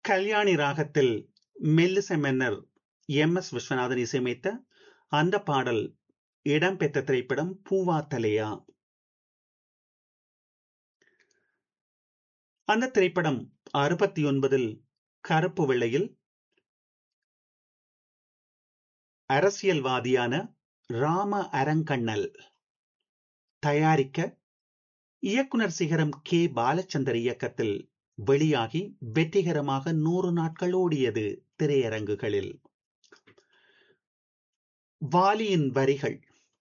கல்யாணி ராகத்தில் மெல்லிசை மன்னர் எம் எஸ் விஸ்வநாதன் இசையமைத்த அந்த பாடல் இடம்பெற்ற திரைப்படம் பூவா தலையா அந்த திரைப்படம் அறுபத்தி ஒன்பதில் கருப்பு வெள்ளையில் அரசியல்வாதியான ராம அரங்கண்ணல் தயாரிக்க இயக்குனர் சிகரம் கே பாலச்சந்தர் இயக்கத்தில் வெளியாகி வெற்றிகரமாக நூறு நாட்கள் ஓடியது திரையரங்குகளில் வாலியின் வரிகள்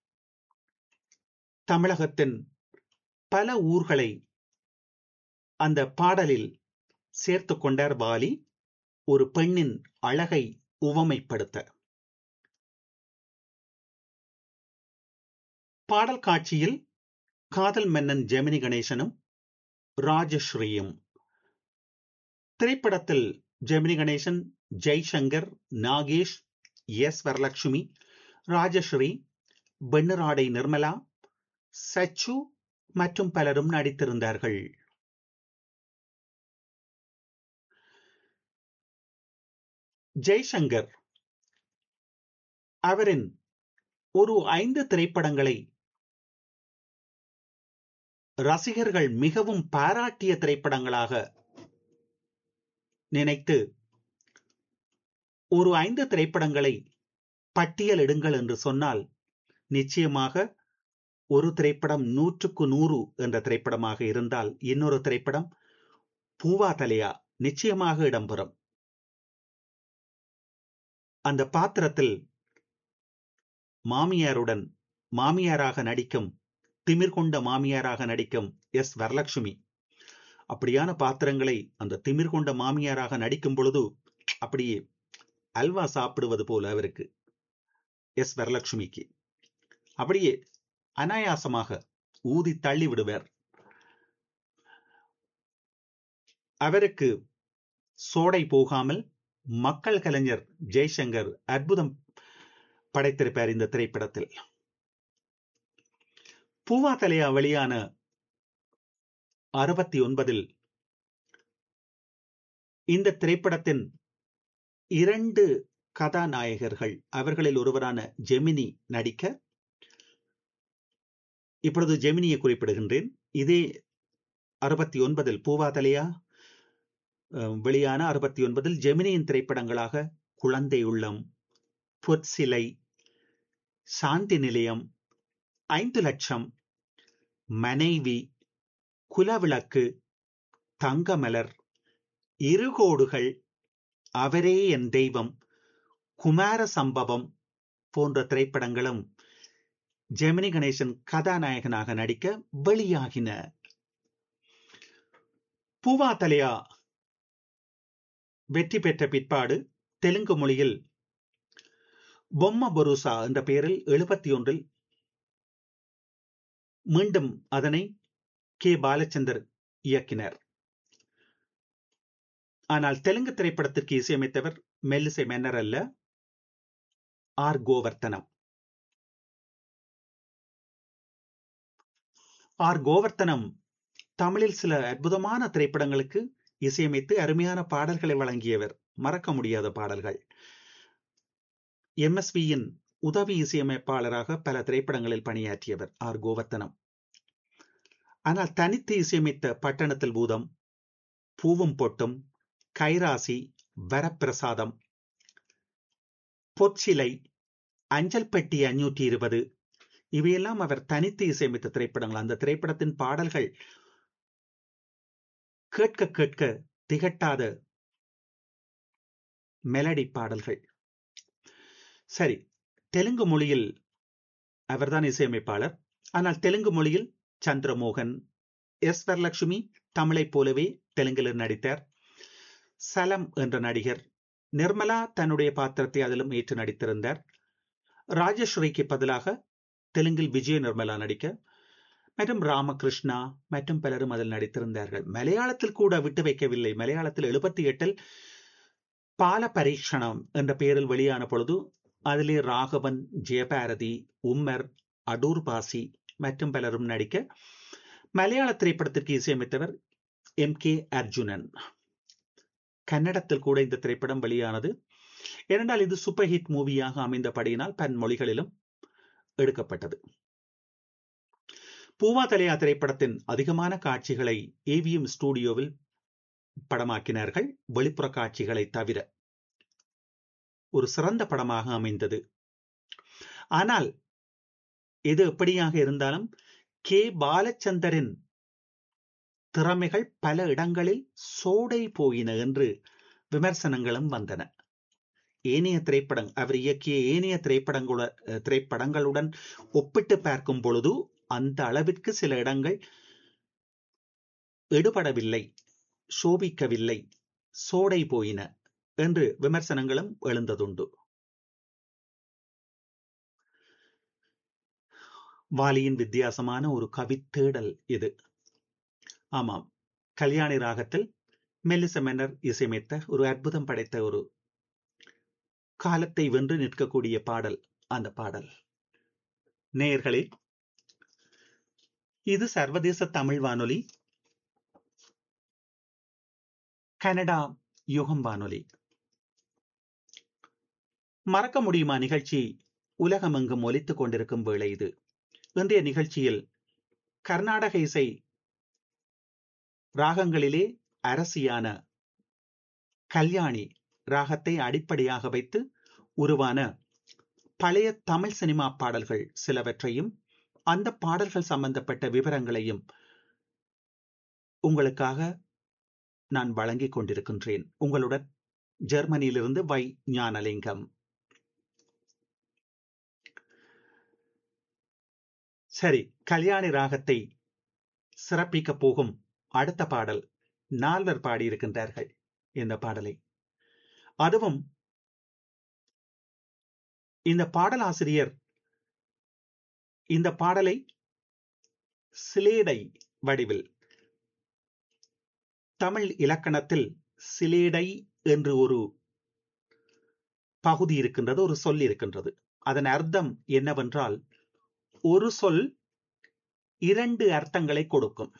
தமிழகத்தின் பல ஊர்களை அந்த பாடலில் சேர்த்து கொண்டார் வாலி ஒரு பெண்ணின் அழகை உவமைப்படுத்த பாடல் காட்சியில் காதல் மன்னன் ஜெமினி கணேசனும் ராஜஸ்ரீயும் திரைப்படத்தில் ஜெமினி கணேசன் ஜெய்சங்கர் நாகேஷ் எஸ் வரலட்சுமி ராஜஸ்ரீ வெண்ணிராடை நிர்மலா சச்சு மற்றும் பலரும் நடித்திருந்தார்கள் ஜெய்சங்கர் அவரின் ஒரு ஐந்து திரைப்படங்களை ரசிகர்கள் மிகவும் பாராட்டிய திரைப்படங்களாக நினைத்து ஒரு ஐந்து திரைப்படங்களை பட்டியலிடுங்கள் என்று சொன்னால் நிச்சயமாக ஒரு திரைப்படம் நூற்றுக்கு நூறு என்ற திரைப்படமாக இருந்தால் இன்னொரு திரைப்படம் பூவா தலையா நிச்சயமாக இடம்பெறும் அந்த பாத்திரத்தில் மாமியாருடன் மாமியாராக நடிக்கும் திமிர் கொண்ட மாமியாராக நடிக்கும் எஸ் வரலட்சுமி அப்படியான பாத்திரங்களை அந்த திமிர் கொண்ட மாமியாராக நடிக்கும் பொழுது அப்படியே அல்வா சாப்பிடுவது போல அவருக்கு எஸ் வரலட்சுமிக்கு அப்படியே அனாயாசமாக ஊதி தள்ளி விடுவார் அவருக்கு சோடை போகாமல் மக்கள் கலைஞர் ஜெய்சங்கர் அற்புதம் படைத்திருப்பார் இந்த திரைப்படத்தில் பூவா தலையா வெளியான அறுபத்தி ஒன்பதில் இந்த திரைப்படத்தின் இரண்டு கதாநாயகர்கள் அவர்களில் ஒருவரான ஜெமினி நடிக்க இப்பொழுது ஜெமினியை குறிப்பிடுகின்றேன் இதே அறுபத்தி ஒன்பதில் பூவாதலையா வெளியான அறுபத்தி ஒன்பதில் ஜெமினியின் திரைப்படங்களாக குழந்தை உள்ளம் பொற்சிலை சாந்தி நிலையம் ஐந்து லட்சம் மனைவி குலவிளக்கு தங்கமலர் இருகோடுகள் அவரே என் தெய்வம் குமார சம்பவம் போன்ற திரைப்படங்களும் ஜெமினி கணேசன் கதாநாயகனாக நடிக்க வெளியாகின பூவா தலையா வெற்றி பெற்ற பிற்பாடு தெலுங்கு மொழியில் பொம்ம பொருசா என்ற பெயரில் எழுபத்தி ஒன்றில் மீண்டும் அதனை கே பாலச்சந்தர் இயக்கினர் ஆனால் தெலுங்கு திரைப்படத்திற்கு இசையமைத்தவர் மெல்லிசை மன்னர் அல்ல ஆர் கோவர்த்தனம் ஆர் கோவர்த்தனம் தமிழில் சில அற்புதமான திரைப்படங்களுக்கு இசையமைத்து அருமையான பாடல்களை வழங்கியவர் மறக்க முடியாத பாடல்கள் எம்எஸ்வியின் உதவி இசையமைப்பாளராக பல திரைப்படங்களில் பணியாற்றியவர் ஆர் கோவர்த்தனம் ஆனால் தனித்து இசையமைத்த பட்டணத்தில் பூதம் பூவும் பொட்டும் கைராசி வரப்பிரசாதம் பொற்சிலை அஞ்சல் பெட்டி அஞ்சூற்றி இருபது இவையெல்லாம் அவர் தனித்து இசையமைத்த திரைப்படங்கள் அந்த திரைப்படத்தின் பாடல்கள் கேட்க கேட்க திகட்டாத மெலடி பாடல்கள் சரி தெலுங்கு மொழியில் அவர்தான் இசையமைப்பாளர் ஆனால் தெலுங்கு மொழியில் சந்திரமோகன் எஸ் வரலட்சுமி தமிழைப் போலவே தெலுங்கில் நடித்தார் சலம் என்ற நடிகர் நிர்மலா தன்னுடைய பாத்திரத்தை அதிலும் ஏற்று நடித்திருந்தார் ராஜஸ்ரீக்கு பதிலாக தெலுங்கில் விஜய நிர்மலா நடிக்க மற்றும் ராமகிருஷ்ணா மற்றும் பலரும் அதில் நடித்திருந்தார்கள் மலையாளத்தில் கூட விட்டு வைக்கவில்லை மலையாளத்தில் எழுபத்தி எட்டில் பால பரீட்சணம் என்ற பெயரில் வெளியான பொழுது அதிலே ராகவன் ஜெயபாரதி உம்மர் அடூர் பாசி மற்றும் பலரும் நடிக்க மலையாள திரைப்படத்திற்கு இசையமைத்தவர் எம் கே அர்ஜுனன் கன்னடத்தில் கூட இந்த திரைப்படம் வெளியானது ஏனென்றால் இது சூப்பர் ஹிட் மூவியாக அமைந்தபடியினால் பன் மொழிகளிலும் எடுக்கப்பட்டது பூவா தலையா திரைப்படத்தின் அதிகமான காட்சிகளை ஏவிஎம் ஸ்டுடியோவில் படமாக்கினார்கள் வெளிப்புற காட்சிகளை தவிர ஒரு சிறந்த படமாக அமைந்தது ஆனால் எது எப்படியாக இருந்தாலும் கே பாலச்சந்தரின் திறமைகள் பல இடங்களில் சோடை போயின என்று விமர்சனங்களும் வந்தன ஏனைய திரைப்படம் அவர் இயக்கிய ஏனைய திரைப்படங்கள திரைப்படங்களுடன் ஒப்பிட்டு பார்க்கும் பொழுது அந்த அளவிற்கு சில இடங்கள் எடுபடவில்லை சோபிக்கவில்லை சோடை போயின என்று விமர்சனங்களும் எழுந்ததுண்டு வாலியின் வித்தியாசமான ஒரு கவித்தேடல் இது ஆமாம் கல்யாணி ராகத்தில் மெல்லிச மன்னர் இசையமைத்த ஒரு அற்புதம் படைத்த ஒரு காலத்தை வென்று நிற்கக்கூடிய பாடல் அந்த பாடல் நேயர்களே இது சர்வதேச தமிழ் வானொலி கனடா யுகம் வானொலி மறக்க முடியுமா நிகழ்ச்சி உலகமெங்கும் ஒலித்துக் கொண்டிருக்கும் வேளை இது இன்றைய நிகழ்ச்சியில் கர்நாடக இசை ராகங்களிலே அரசியான கல்யாணி ராகத்தை அடிப்படையாக வைத்து உருவான பழைய தமிழ் சினிமா பாடல்கள் சிலவற்றையும் அந்த பாடல்கள் சம்பந்தப்பட்ட விவரங்களையும் உங்களுக்காக நான் வழங்கிக் கொண்டிருக்கின்றேன் உங்களுடன் ஜெர்மனியிலிருந்து வை ஞானலிங்கம் சரி கல்யாணி ராகத்தை சிறப்பிக்க போகும் அடுத்த பாடல் நால்வர் பாடியிருக்கின்றார்கள் இந்த பாடலை அதுவும் இந்த பாடலாசிரியர் இந்த பாடலை சிலேடை வடிவில் தமிழ் இலக்கணத்தில் சிலேடை என்று ஒரு பகுதி இருக்கின்றது ஒரு சொல் இருக்கின்றது அதன் அர்த்தம் என்னவென்றால் ஒரு சொல் இரண்டு அர்த்தங்களை கொடுக்கும்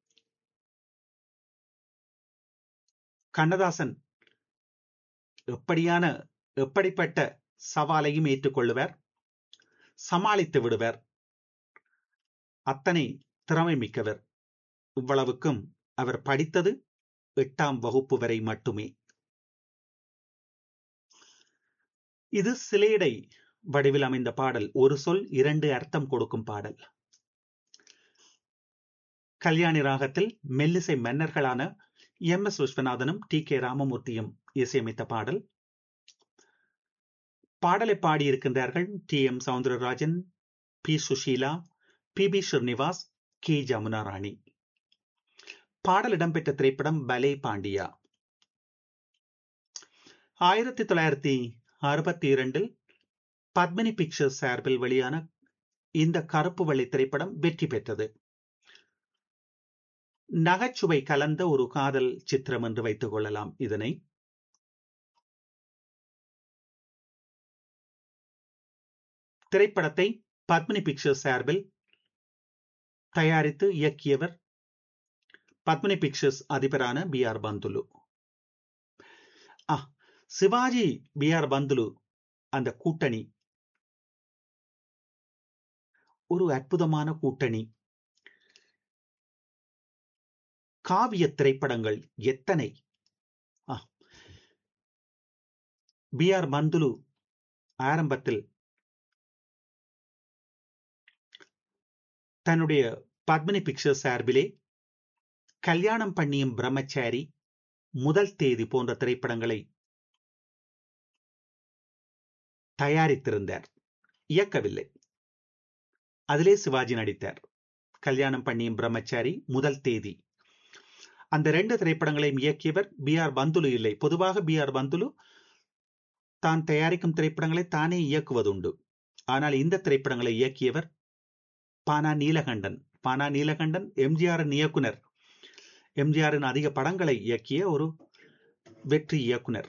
கண்ணதாசன் எப்படியான எப்படிப்பட்ட சவாலையும் ஏற்றுக்கொள்ளுவர் சமாளித்து விடுவர் அத்தனை திறமை மிக்கவர் இவ்வளவுக்கும் அவர் படித்தது எட்டாம் வகுப்பு வரை மட்டுமே இது சிலேடை வடிவில் அமைந்த பாடல் ஒரு சொல் இரண்டு அர்த்தம் கொடுக்கும் பாடல் கல்யாணி ராகத்தில் மெல்லிசை மன்னர்களான எம் எஸ் விஸ்வநாதனும் டி கே ராமமூர்த்தியும் இசையமைத்த பாடல் பாடலை பாடியிருக்கின்றார்கள் T M Soundararajan P Susheela P B Srinivas K Jamuna Rani பாடல் இடம்பெற்ற திரைப்படம் பலே பாண்டியா ஆயிரத்தி தொள்ளாயிரத்தி அறுபத்தி இரண்டில் பத்மினி பிக்சர்ஸ் சார்பில் வெளியான இந்த கருப்பு வெள்ளை திரைப்படம் வெற்றி பெற்றது நகைச்சுவை கலந்த ஒரு காதல் சித்திரம் என்று வைத்துக் கொள்ளலாம் இதனை திரைப்படத்தை பத்மினி பிக்சர்ஸ் சார்பில் தயாரித்து இயக்கியவர் பத்மினி பிக்சர்ஸ் அதிபரான B R Panthulu Sivaji B R Panthulu அந்த கூட்டணி ஒரு அற்புதமான கூட்டணி காவிய திரைப்படங்கள் எத்தனை பி ஆர் பந்துலு ஆரம்பத்தில் தன்னுடைய பத்மினி பிக்சர்ஸ் சார்பிலே கல்யாணம் பண்ணியும் பிரம்மச்சாரி முதல் தேதி போன்ற திரைப்படங்களை தயாரித்திருந்தார் இயக்கவில்லை அதிலே சிவாஜி நடித்தார் கல்யாணம் பண்ணியும் பிரம்மச்சாரி முதல் தேதி அந்த ரெண்டு திரைப்படங்களையும் இயக்கியவர் பி ஆர் பந்துலு இல்லை பொதுவாக பி ஆர் பந்துலு தான் தயாரிக்கும் திரைப்படங்களை தானே இயக்குவதுண்டு ஆனால் இந்த திரைப்படங்களை இயக்கியவர் பானா நீலகண்டன் பானா நீலகண்டன் எம்ஜிஆரின் இயக்குனர் எம்ஜிஆரின் அதிக படங்களை இயக்கிய ஒரு வெற்றி இயக்குனர்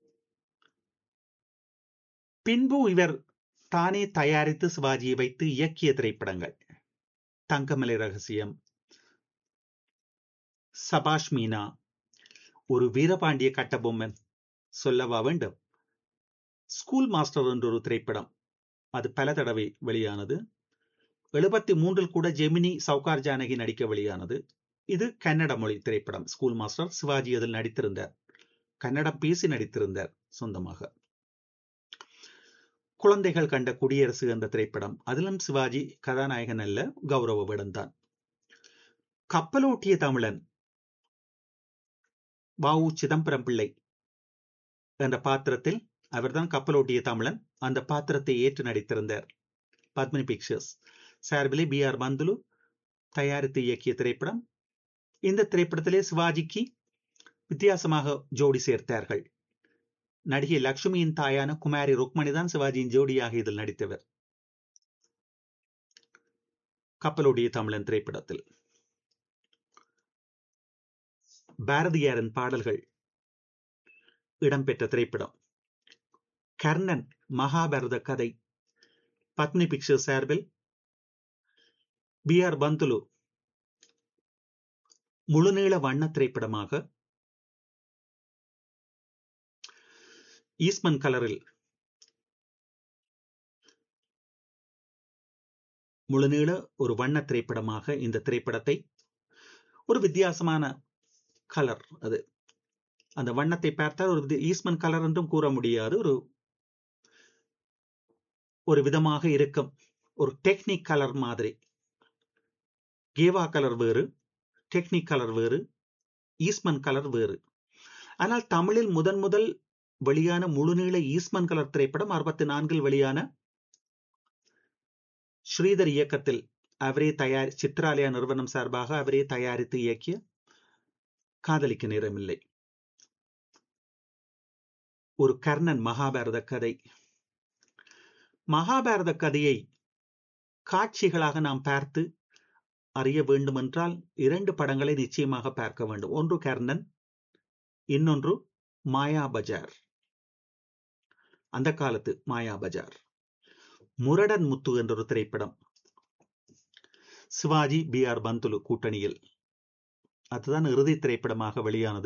பின்பு இவர் தானே தயாரித்து சிவாஜியை வைத்து இயக்கிய திரைப்படங்கள் தங்கமலை ரகசியம் சபாஷ் மீனா ஒரு வீரபாண்டிய கட்டபொம்மன் சொல்லவா வேண்டும் ஸ்கூல் மாஸ்டர் என்ற ஒரு திரைப்படம் அது பல தடவை வெளியானது எழுபத்தி மூன்றில் கூட ஜெமினி சவுகார் ஜானகி நடிக்க வெளியானது இது கன்னட மொழி திரைப்படம் ஸ்கூல் மாஸ்டர் சிவாஜி அதில் நடித்திருந்தார் கன்னடம் பேசி நடித்திருந்தார் சொந்தமாக குழந்தைகள் கண்ட குடியரசு என்ற திரைப்படம் அதிலும் சிவாஜி கதாநாயகன் அல்ல கௌரவ விடந்தான் கப்பலோட்டிய தமிழன் வாவு சிதம்பரம் பிள்ளை என்ற பாத்திரத்தில் அவர்தான் கப்பலோட்டிய தமிழன் அந்த பாத்திரத்தை ஏற்று நடித்திருந்தார் பத்மினி பிக்சர்ஸ் சார்பிலே பி ஆர் பந்துலு தயாரித்து இயக்கிய திரைப்படம் இந்த திரைப்படத்திலே சிவாஜிக்கு வித்தியாசமாக ஜோடி சேர்த்தார்கள் நடிகை லட்சுமியின் தாயான குமாரி ருக்மணி தான் சிவாஜியின் ஜோடியாக இதில் நடித்தவர் கப்பலோடிய தமிழன் திரைப்படத்தில் பாரதியாரின் பாடல்கள் இடம்பெற்ற திரைப்படம் கர்ணன் மகாபாரத கதை பத்னி பிக்சர் சார்பில் பி ஆர் பந்துலு முழுநீள வண்ண திரைப்படமாக ஈஸ்மன் கலரில் முழுநீள ஒரு வண்ண திரைப்படமாக இந்த திரைப்படத்தை ஒரு வித்தியாசமான கலர் அது அந்த வண்ணத்தை பார்த்தால் ஒரு ஈஸ்மன் கலர் என்றும் கூற முடியாது ஒரு ஒரு விதமாக இருக்கும் ஒரு டெக்னிக் கலர் மாதிரி கேவா கலர் வேறு டெக்னிக் கலர் வேறு ஈஸ்மன் கலர் வேறு ஆனால் தமிழில் முதன் முதல் வெளியான முழுநீள ஈஸ்மன் கலர் திரைப்படம் அறுபத்தி நான்கில் வெளியான ஸ்ரீதர் இயக்கத்தில் அவரே தயார் சித்ராலயா நிறுவனம் சார்பாக அவரே தயாரித்து இயக்கிய காதலிக்க நேரமில்லை ஒரு கர்ணன் மகாபாரத கதை மகாபாரத கதையை காட்சிகளாக நாம் பார்த்து அறிய வேண்டுமென்றால் இரண்டு படங்களை நிச்சயமாக பார்க்க வேண்டும் ஒன்று கர்ணன் இன்னொன்று மாயா பஜார் அந்த காலத்து மாயா பஜார் முரடன் முத்து என்ற ஒரு திரைப்படம் சிவாஜி பி ஆர் பந்துலு கூட்டணியில் அதுதான் இறுதி திரைப்படமாக வெளியானது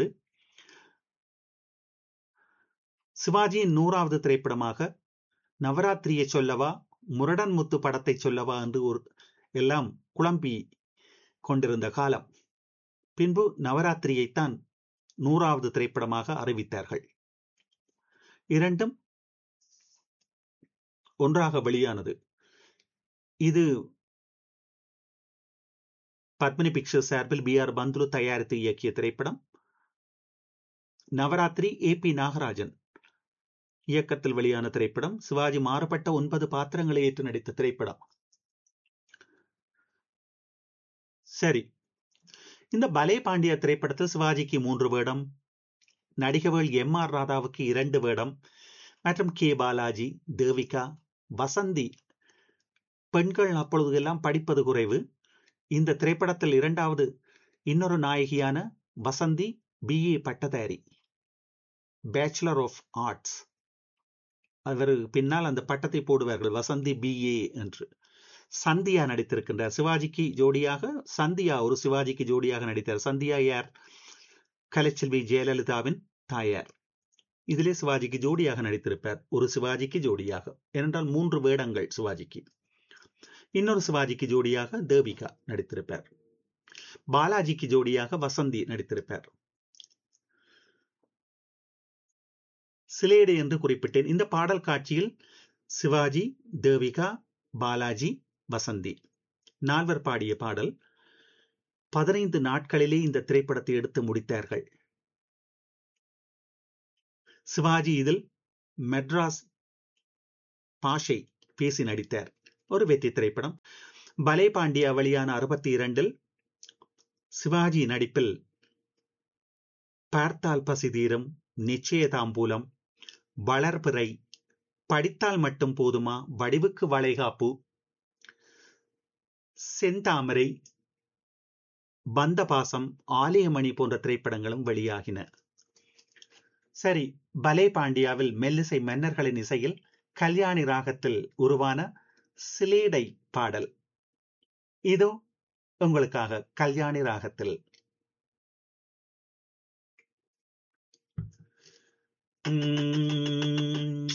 சிவாஜியின் நூறாவது திரைப்படமாக நவராத்திரியை சொல்லவா முரடன் முத்து படத்தை சொல்லவா என்று ஒரு எல்லாம் குழம்பி கொண்டிருந்த காலம் பின்பு நவராத்திரியைத்தான் நூறாவது திரைப்படமாக அறிவித்தார்கள் இரண்டும் ஒன்றாக வெளியானது இது பத்மினி பிக்சர்ஸ் சார்பில் பி ஆர் பந்துலு தயாரித்து இயக்கிய திரைப்படம் நவராத்திரி ஏ பி நாகராஜன் இயக்கத்தில் வெளியான திரைப்படம் சிவாஜி மாறுபட்ட ஒன்பது பாத்திரங்களை ஏற்று நடித்த திரைப்படம் சரி இந்த பலே பாண்டிய திரைப்படத்தில் சிவாஜிக்கு மூன்று வேடம் நடிகவேள் எம் ஆர் ராதாவுக்கு இரண்டு வேடம் மற்றும் கே பாலாஜி தேவிகா வசந்தி பெண்கள் அப்பொழுது எல்லாம் படிப்பது குறைவு இந்த திரைப்படத்தில் இரண்டாவது இன்னொரு நாயகியான வசந்தி பிஏ பட்டதாரி பேச்சுலர் ஆஃப் ஆர்ட்ஸ் அவர் பின்னால் அந்த பட்டத்தை போடுவார்கள் வசந்தி பிஏ என்று சந்தியா நடித்திருக்கின்றார் சிவாஜிக்கு ஜோடியாக சந்தியா ஒரு சிவாஜிக்கு ஜோடியாக நடித்தார் சந்தியா யார் கலைச்செல்வி ஜெயலலிதாவின் தாயார் இதிலே சிவாஜிக்கு ஜோடியாக நடித்திருப்பார் ஒரு சிவாஜிக்கு ஜோடியாக ஏனென்றால் மூன்று வேடங்கள் சிவாஜிக்கு இன்னொரு சிவாஜிக்கு ஜோடியாக தேவிகா நடித்திருப்பார் பாலாஜிக்கு ஜோடியாக வசந்தி நடித்திருப்பார் சிலேடு என்று குறிப்பிட்டேன் இந்த பாடல் காட்சியில் சிவாஜி தேவிகா பாலாஜி வசந்தி நால்வர் பாடிய பாடல் பதினைந்து நாட்களிலே இந்த திரைப்படத்தை எடுத்து முடித்தார்கள் சிவாஜி இதில் மெட்ராஸ் பாஷை பேசி நடித்தார் ஒரு வெற்றி திரைப்படம் பலே பாண்டியா வெளியான அறுபத்தி இரண்டில் சிவாஜி நடிப்பில் பார்த்தால் பசிதீரம் நிச்சயதாம்பூலம் வளர்பிறை படித்தால் மட்டும் போதுமா வடிவுக்கு வளைகாப்பு செந்தாமரை பந்தபாசம் ஆலயமணி போன்ற திரைப்படங்களும் வெளியாகின சரி பலே பாண்டியாவில் மெல்லிசை மன்னர்களின் இசையில் கல்யாணி ராகத்தில் உருவான சிலேடை பாடல் இதோ உங்களுக்காக கல்யாணி ராகத்தில் உம்,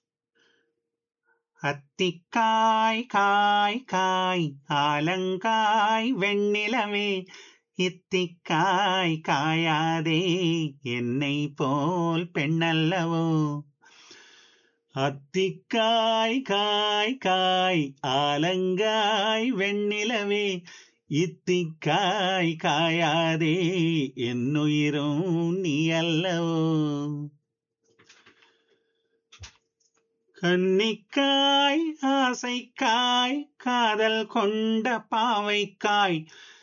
அத்திக்காய் காய் காய் ஆலங்காய் வெண்ணிலவே இத்திக்காய் காயாதே என்னை போல் பெண்ணல்லவோ அத்திக்காய் காய் காய் ஆலங்காய் வெண்ணிலவே இத்திக்காய் காயாதே என்னுயிரும் நீ அல்லவோ கன்னிக்காய் ஆசைக்காய் காதல் கொண்ட பாவைக்காய்